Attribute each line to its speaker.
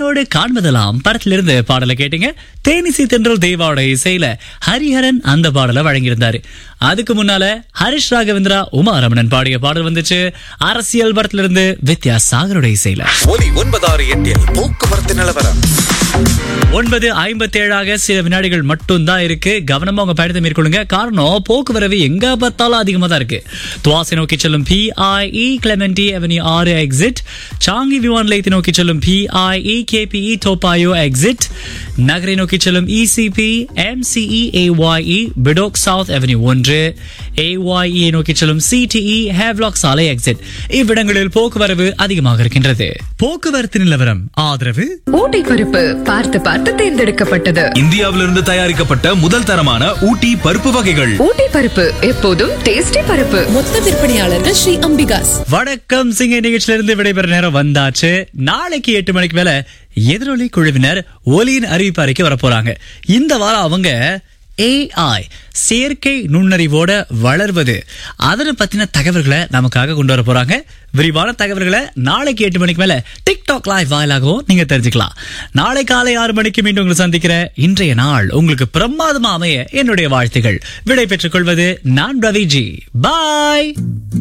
Speaker 1: கண்ணோடு காண்பதெல்லாம் படத்திலிருந்து பாடலை கேட்டீங்க தேனிசி தென்றல் தேவாவோட இசையில ஹரிஹரன் அந்த பாடலை வழங்கியிருந்தாரு அதுக்கு முன்னால ஹரிஷ் ராகவேந்திரா உமா ரமணன் பாடிய பாடல் வந்துச்சு அரசியல் படத்திலிருந்து வித்யா சாகரோட இசையில
Speaker 2: ஒலி ஒன்பதாறு எட்டில் போக்குவரத்து நிலவரம்
Speaker 1: ஒன்பது ஐம்பத்தி ஏழாக சில வினாடிகள் மட்டும்தான் இருக்கு கவனமா உங்க பயணத்தை மேற்கொள்ளுங்க காரணம் போக்குவரவு எங்க பார்த்தாலும் அதிகமா தான் இருக்கு துவாசை நோக்கி செல்லும் பிஐஇ கிளமெண்டி அவென்யூ ஆறு எக்ஸிட் சாங்கி விமான நிலையத்தை நோக்கி செல்லும் பிஐஇ கேபிஇ டோபாயோ எக்ஸிட் நகரை நோக்கி செல்லும் ECP MCE AYE Bedok South avenue ஒன்று ஏஒய்இ நோக்கி செல்லும் சிடிஇ ஹேவ்லாக் சாலை எக்ஸிட் இவ்விடங்களில் போக்குவரவு அதிகமாக இருக்கின்றது போக்குவரத்து நிலவரம் ஆதரவு
Speaker 3: ஊட்டி பருப்பு பார்த்து பார்த்து தேர்ந்தெடுக்கப்பட்டது
Speaker 4: இந்தியாவிலிருந்து தயாரிக்கப்பட்ட முதல் தரமான ஊட்டி பருப்பு வகைகள்
Speaker 3: ஊட்டி பருப்பு எப்போதும் டேஸ்டி பருப்பு
Speaker 5: மொத்த விற்பனையாளர்கள் ஸ்ரீ அம்பிகாஸ்
Speaker 1: வணக்கம் சிங்க நிகழ்ச்சியில இருந்து விடைபெற நேரம் வந்தாச்சு நாளைக்கு எட்டு மணிக்கு மேல எதிரொலி குழுவினர் ஒலியின் அறிவிப்பு அறிக்கை வரப்போறாங்க இந்த வாரம் அவங்க ஏஐ செயற்கை நுண்ணறிவோட வளர்வது அதனை பத்தின தகவல்களை நமக்காக கொண்டு வர போறாங்க விரிவான தகவல்களை நாளைக்கு எட்டு மணிக்கு மேல டிக்டாக் லைவ் வாயிலாகவும் நீங்க தெரிஞ்சுக்கலாம் நாளை காலை ஆறு மணிக்கு மீண்டும் உங்களை சந்திக்கிற இன்றைய நாள் உங்களுக்கு பிரமாதமா அமைய என்னுடைய வாழ்த்துகள் விடை பெற்றுக் கொள்வது நான் ரவிஜி பாய்